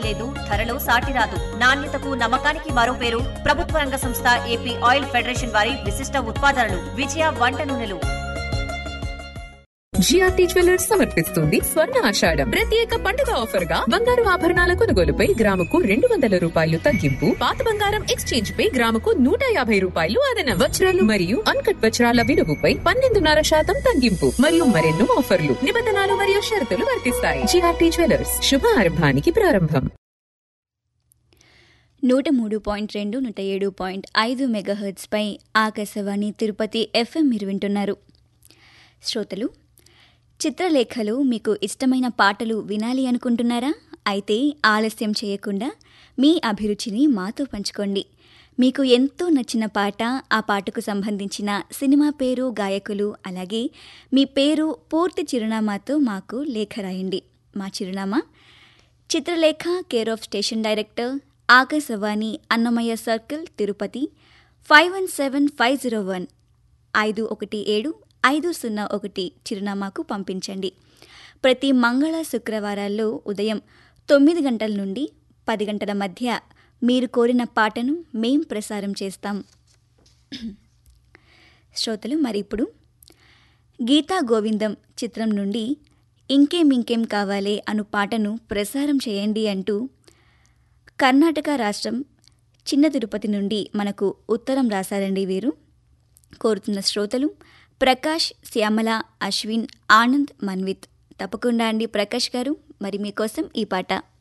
లేదు ధరలో సాటి రాదు నాణ్యతకు నమ్మకానికి మరో పేరు ప్రభుత్వ రంగ సంస్థ ఏపీ ఆయిల్ ఫెడరేషన్ వారి విశిష్ట ఉత్పాదనలు విజయ వంట నూనెలు జిఆర్టీ జ్యువెలర్స్ సమర్పిస్తుంది స్వర్ణ ఆషాఢం ప్రత్యేక పండుగ ఆఫర్ గా బంగారు ఆభరణాల కొనుగోలుపై గ్రాముకు రెండు వందల రూపాయలు తగ్గింపు పాత బంగారం ఎక్స్చేంజ్ పై గ్రాముకు నూట యాభై రూపాయలు అదనం వజ్రాలు మరియు అన్కట్ వజ్రాల విలువపై పన్నెండున్నర శాతం తగ్గింపు మరియు మరెన్నో ఆఫర్లు నిబంధనలు మరియు షరతులు వర్తిస్తాయి జిఆర్టీ జ్యువెలర్స్ శుభారంభానికి ప్రారంభం నూట మూడు పాయింట్ రెండు నూట ఏడు పాయింట్ ఐదు మెగాహెర్ట్స్పై ఆకాశవాణి తిరుపతి ఎఫ్ఎం మీరు వింటున్నారు శ్రోతలు చిత్రలేఖలు మీకు ఇష్టమైన పాటలు వినాలి అనుకుంటున్నారా అయితే ఆలస్యం చేయకుండా మీ అభిరుచిని మాతో పంచుకోండి మీకు ఎంతో నచ్చిన పాట ఆ పాటకు సంబంధించిన సినిమా పేరు గాయకులు అలాగే మీ పేరు పూర్తి చిరునామాతో మాకు లేఖ రాయండి మా చిరునామా Chitralekha care of station director Akashvani Annamayya circle Tirupati five one seven five zero one ఐదు ఒకటి ఏడు ఐదు సున్నా ఒకటి చిరునామాకు పంపించండి ప్రతి మంగళ శుక్రవారాల్లో ఉదయం తొమ్మిది గంటల నుండి పది గంటల మధ్య మీరు కోరిన పాటను మేం ప్రసారం చేస్తాం శ్రోతలు మరి ఇప్పుడు గీతా గోవిందం చిత్రం నుండి ఇంకేం ఇంకేం కావాలే అను పాటను ప్రసారం చేయండి అంటూ కర్ణాటక రాష్ట్రం చిన్న తిరుపతి నుండి మనకు ఉత్తరం రాశారండి వీరు కోరుతున్న శ్రోతలు ప్రకాష్ శ్యామల అశ్విన్ ఆనంద్ మన్విత్ తప్పకుండా అండి ప్రకాష్ గారు మరి మీకోసం ఈ పాట